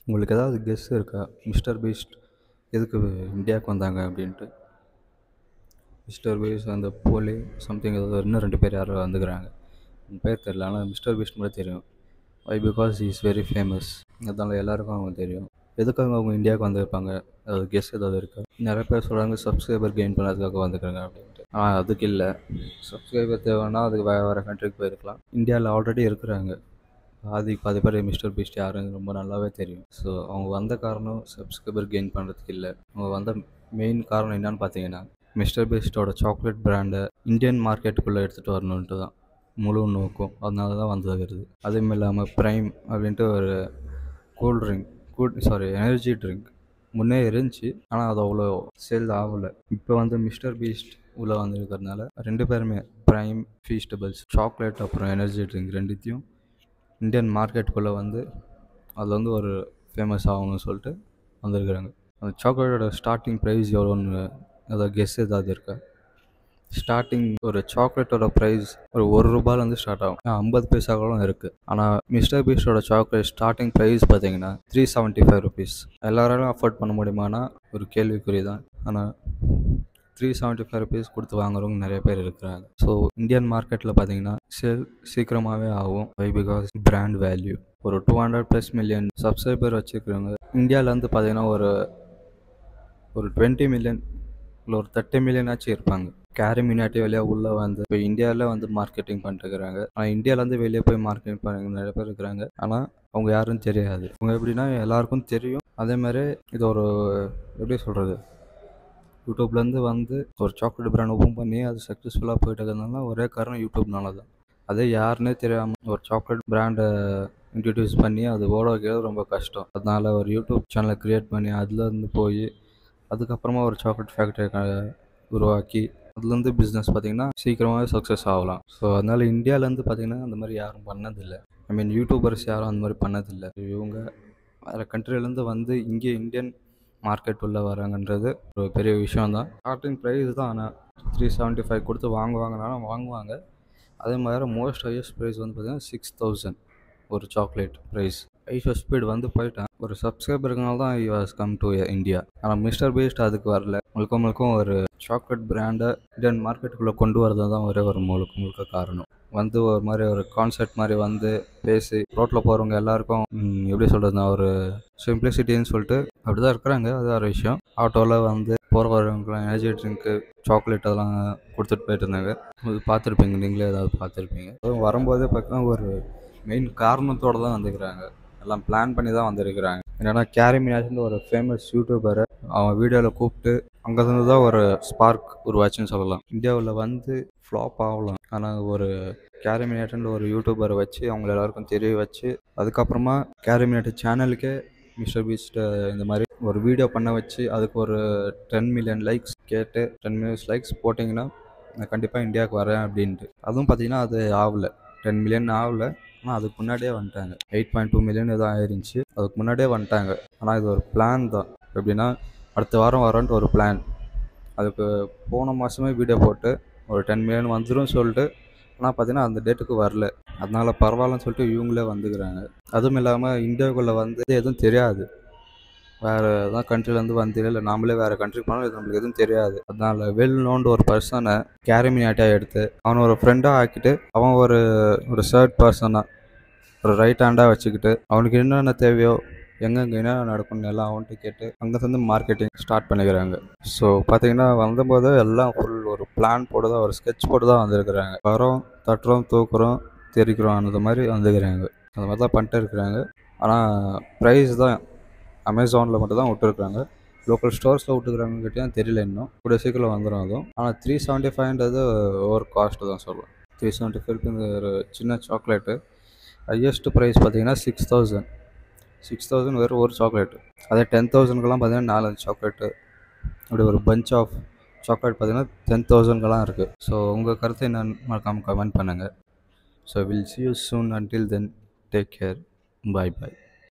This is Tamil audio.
உங்களுக்கு ஏதாவது கெஸ் இருக்கா மிஸ்டர் பீஸ்ட் எதுக்கு இந்தியாவுக்கு வந்தாங்க அப்படின்ட்டு மிஸ்டர் பீஸ்ட் அந்த போலி சம்திங் ஏதோ இன்னும் ரெண்டு பேர் யாரோ வந்துக்கிறாங்க உன் பேர் தெரில ஆனால் மிஸ்டர் பீஸ்ட் மட்டும் தெரியும் why because is very famous அதனால் எல்லாருக்கும் அவங்க தெரியும் எதுக்காக அவங்க இந்தியாவுக்கு வந்திருப்பாங்க அது கெஸ் ஏதாவது இருக்கா நிறைய பேர் சொல்கிறாங்க சப்ஸ்கிரைபர் கெயின் பண்ணுறதுக்காக வந்துக்கிறாங்க அப்படின்ட்டு ஆனால் அதுக்கு இல்லை சப்ஸ்கிரைபர் தேவைன்னா அதுக்கு வேறு வேறு கண்ட்ரிக்கு போயிருக்கலாம் இந்தியாவில் ஆல்ரெடி இருக்கிறாங்க பாதி பாதி பேர் மிஸ்டர் பீஸ்ட் யாருன்னு ரொம்ப நல்லாவே தெரியும் ஸோ அவங்க வந்த காரணம் சப்ஸ்கிரைபர் கெயின் பண்ணுறதுக்கு இல்லை அவங்க வந்த மெயின் காரணம் என்னன்னு பார்த்தீங்கன்னா மிஸ்டர் பீஸ்டோட சாக்லேட் பிராண்டை இந்தியன் மார்க்கெட்டுக்குள்ளே எடுத்துகிட்டு வரணுன்ட்டு தான் முழு நோக்கம் அதனால தான் வந்தது அதுவும் இல்லாமல் ப்ரைம் அப்படின்ட்டு ஒரு cool drink cool sorry energy drink முன்னே இருந்துச்சு ஆனால் அது அவ்வளோ சேல் ஆகலை இப்போ வந்து மிஸ்டர் பீஸ்ட் உள்ளே வந்திருக்கிறதுனால ரெண்டு பேருமே ப்ரைம் ஃபீஸ்டபிள்ஸ் சாக்லேட் அப்புறம் எனர்ஜி ட்ரிங்க் ரெண்டுத்தையும் இந்தியன் மார்க்கெட்டுக்குள்ளே வந்து அது வந்து ஒரு ஃபேமஸ் ஆகணும்னு சொல்லிட்டு வந்திருக்கிறாங்க அந்த சாக்லேட்டோட ஸ்டார்டிங் ப்ரைஸ் எவ்வளோன்னு அதாவது கெஸ் ஏதாவது இருக்கா ஸ்டார்டிங் ஒரு சாக்லேட்டோட ப்ரைஸ் ஒரு ஒரு ரூபாயிலேருந்து ஸ்டார்ட் ஆகும் ஐம்பது பைசாக்களும் இருக்குது ஆனால் மிஸ்டர் பீஸ்டோட சாக்லேட் ஸ்டார்டிங் ப்ரைஸ் பார்த்தீங்கன்னா த்ரீ செவன்ட்டி ஃபைவ் ருபீஸ் எல்லாராலும் அஃபோர்ட் பண்ண முடியுமானா ஒரு கேள்விக்குறி தான் ஆனால் த்ரீ செவன்ட்டி ஃபைவ் ருபீஸ் கொடுத்து வாங்குறவங்க நிறைய பேர் இருக்கிறாங்க ஸோ இந்தியன் மார்க்கெட்டில் பார்த்தீங்கன்னா சேல் சீக்கிரமாகவே ஆகும் வை பிகாஸ் பிராண்ட் வேல்யூ ஒரு two hundred plus million subscriber வச்சுருக்கிறவங்க இந்தியாவிலேருந்து பார்த்தீங்கன்னா ஒரு ஒரு டுவெண்ட்டி மில்லியன் இல்லை ஒரு தேர்ட்டி மில்லியனாச்சும் இருப்பாங்க கேரி மினாட்டி வழியாக உள்ளே வந்து இப்போ இந்தியாவில் வந்து மார்க்கெட்டிங் பண்ணிட்டுருக்காங்க ஆனால் இந்தியாவிலேருந்து வெளியே போய் மார்க்கெட்டிங் பண்ணுற நிறைய பேர் இருக்கிறாங்க ஆனால் அவங்க யாரும் தெரியாது அவங்க எப்படின்னா எல்லாருக்கும் தெரியும் அதே மாதிரி இது ஒரு எப்படி சொல்கிறது யூடியூப்லேருந்து வந்து ஒரு சாக்லேட் பிராண்ட் ஓப்பன் பண்ணி அது சக்ஸஸ்ஃபுல்லாக போயிட்டு இருக்கிறதுனால ஒரே காரணம் யூடியூப்னால தான் அதே யாருன்னே தெரியாமல் ஒரு சாக்லேட் பிராண்டை இன்ட்ரடியூஸ் பண்ணி அது ஓட வைக்கிறது ரொம்ப கஷ்டம் அதனால் ஒரு யூடியூப் சேனலை க்ரியேட் பண்ணி அதுலேருந்து போய் அதுக்கப்புறமா ஒரு சாக்லேட் ஃபேக்ட்ரி உருவாக்கி அதுலேருந்து பிஸ்னஸ் பார்த்திங்கன்னா சீக்கிரமாகவே சக்ஸஸ் ஆகலாம் ஸோ அதனால் இந்தியாவிலேருந்து பார்த்திங்கன்னா அந்த மாதிரி யாரும் பண்ணதில்லை ஐ மீன் யூடியூபர்ஸ் யாரும் அந்த மாதிரி பண்ணதில்லை இவங்க வேறு கண்ட்ரிலேருந்து வந்து இங்கே இந்தியன் மார்க்கெட் உள்ளே வராங்கன்றது ஒரு பெரிய விஷயம் தான் ஸ்டார்டிங் ப்ரைஸ் தான் ஆனால் த்ரீ செவன்ட்டி ஃபைவ் கொடுத்து வாங்குவாங்கனாலும் வாங்குவாங்க அதே மாதிரி மோஸ்ட் ஹையஸ்ட் ப்ரைஸ் வந்து பார்த்திங்கன்னா சிக்ஸ் தௌசண்ட் ஒரு சாக்லேட் ப்ரைஸ் ஐஷோ ஸ்பீட் வந்து போயிட்டேன் ஒரு சப்ஸ்கிரைபருக்குனால தான் you has come to India ஆனால் மிஸ்டர் பீஸ்ட் அதுக்கு வரல முழுக்க முழுக்க ஒரு சாக்லேட் பிராண்டை இந்தியன் மார்க்கெட்டுக்குள்ளே கொண்டு வரது தான் ஒரே ஒரு முழுக்க முழுக்க காரணம் வந்து ஒரு மாதிரி ஒரு கான்செர்ட் மாதிரி வந்து பேசி ரோட்டில் போகிறவங்க எல்லாருக்கும் ம், எப்படி சொல்கிறதுனா ஒரு சிம்பிளிசிட்டின்னு சொல்லிட்டு அப்படி தான் இருக்கிறாங்க அது ஒரு விஷயம் ஆட்டோவில் வந்து போகிற வரவங்களாம் எனர்ஜி ட்ரிங்க்கு சாக்லேட் அதெல்லாம் கொடுத்துட்டு போயிட்டு இருந்தாங்க அது பார்த்துருப்பீங்க நீங்களே ஏதாவது பார்த்துருப்பீங்க அதுவும் வரும்போதே பார்த்தீங்கன்னா ஒரு மெயின் காரணத்தோடு தான் வந்துக்கிறாங்க எல்லாம் பிளான் பண்ணி தான் வந்திருக்கிறாங்க என்னன்னா கேரி மினாஜ்னு ஒரு ஃபேமஸ் யூடியூபரை அவன் வீடியோவில் கூப்பிட்டு அங்கேருந்து தான் ஒரு ஸ்பார்க் உருவாச்சுன்னு சொல்லலாம் இந்தியாவில் வந்து ஃப்ளாப் ஆகலாம் ஆனால் ஒரு கேரிமினேட்ன்ற ஒரு யூடியூபரை வச்சு அவங்க எல்லாருக்கும் தெரிய வச்சு அதுக்கப்புறமா கேரிமினேட் சேனலுக்கே மிஸ்டர் பீஸ்ட்டை இந்த மாதிரி ஒரு வீடியோ பண்ண வச்சு அதுக்கு ஒரு டென் மில்லியன் லைக்ஸ் கேட்டு டென் மில்லியன்ஸ் லைக்ஸ் போட்டிங்கன்னா நான் கண்டிப்பாக இந்தியாவுக்கு வரேன் அப்படின்ட்டு அதுவும் பார்த்தீங்கன்னா அது ஆகலை டென் மில்லியன் ஆகலை ஆனால் அதுக்கு முன்னாடியே வந்துட்டாங்க எயிட் பாயிண்ட் டூ மில்லியன் ஏதோ ஆயிருந்துச்சு அதுக்கு முன்னாடியே வந்துட்டாங்க ஆனால் இது ஒரு பிளான் தான் எப்படின்னா அடுத்த வாரம் வரேன்ட்டு ஒரு பிளான் அதுக்கு போன மாதமே வீடியோ போட்டு ஒரு டென் மில்லியன் வந்துடும் சொல்லிட்டு ஆனால் பார்த்தீங்கன்னா அந்த டேட்டுக்கு வரல அதனால பரவாயில்லன்னு சொல்லிட்டு இவங்களே வந்துக்கிறாங்க அதுவும் இல்லாமல் இந்தியாவுக்குள்ளே வந்து எதுவும் தெரியாது வேறு எதாவது கண்ட்ரிலேருந்து வந்து இல்லை நாமளே வேறு கண்ட்ரிக்கு போனாலும் இது நம்மளுக்கு எதுவும் தெரியாது அதனால வெல் நோன்டு ஒரு பர்சனை கேரிமினாட்டியாக எடுத்து அவனை ஒரு ஃப்ரெண்டாக ஆக்கிட்டு அவன் ஒரு ஒரு தேர்ட் பர்சனாக ஒரு ரைட் ஹேண்டாக வச்சுக்கிட்டு அவனுக்கு என்னென்ன தேவையோ எங்கெங்கே என்ன நடக்கணும் எல்லாம் அவன்கிட்ட கேட்டு அங்கேருந்து மார்க்கெட்டிங் ஸ்டார்ட் பண்ணிக்கிறாங்க ஸோ பார்த்தீங்கன்னா வந்தபோது எல்லாம் ஃபுல் ஒரு பிளான் போட்டு தான் ஒரு ஸ்கெட்ச் போட்டு தான் வந்திருக்கிறாங்க வரோம் தட்டுறோம் தூக்குறோம் தெரிக்கிறோம் அந்த மாதிரி வந்துக்கிறாங்க அந்த மாதிரி தான் பண்ணிட்டு இருக்கிறாங்க ஆனால் ப்ரைஸ் தான் அமேசானில் மட்டும் தான் விட்டுருக்குறாங்க லோக்கல் ஸ்டோர்ஸில் விட்டுக்கிறாங்கன்னு கேட்டால் தெரியல இன்னும் கூடிய சீக்கிரம் வந்துடும் அதுவும் ஆனால் த்ரீ செவன்ட்டி ஃபைவ்ன்றது ஓவர் காஸ்ட்டு தான் சொல்லலாம் த்ரீ செவன்ட்டி ஃபைவ்க்கு இந்த ஒரு சின்ன சாக்லேட்டு ஹையஸ்ட் ப்ரைஸ் பார்த்தீங்கன்னா சிக்ஸ் தௌசண்ட் சிக்ஸ் தௌசண்ட் வெறும் ஒரு சாக்லேட்டு அதே டென் தௌசண்ட்க்கெலாம் பார்த்தீங்கன்னா நாலஞ்சு சாக்லேட்டு அப்படி ஒரு பஞ்ச் ஆஃப் சாக்லேட் பார்த்தீங்கன்னா டென் தௌசண்ட்க்கெலாம் இருக்குது ஸோ உங்கள் கருத்து என்னன்னு மறக்காமல் கமெண்ட் பண்ணுங்கள் so will see you soon until then take care bye bye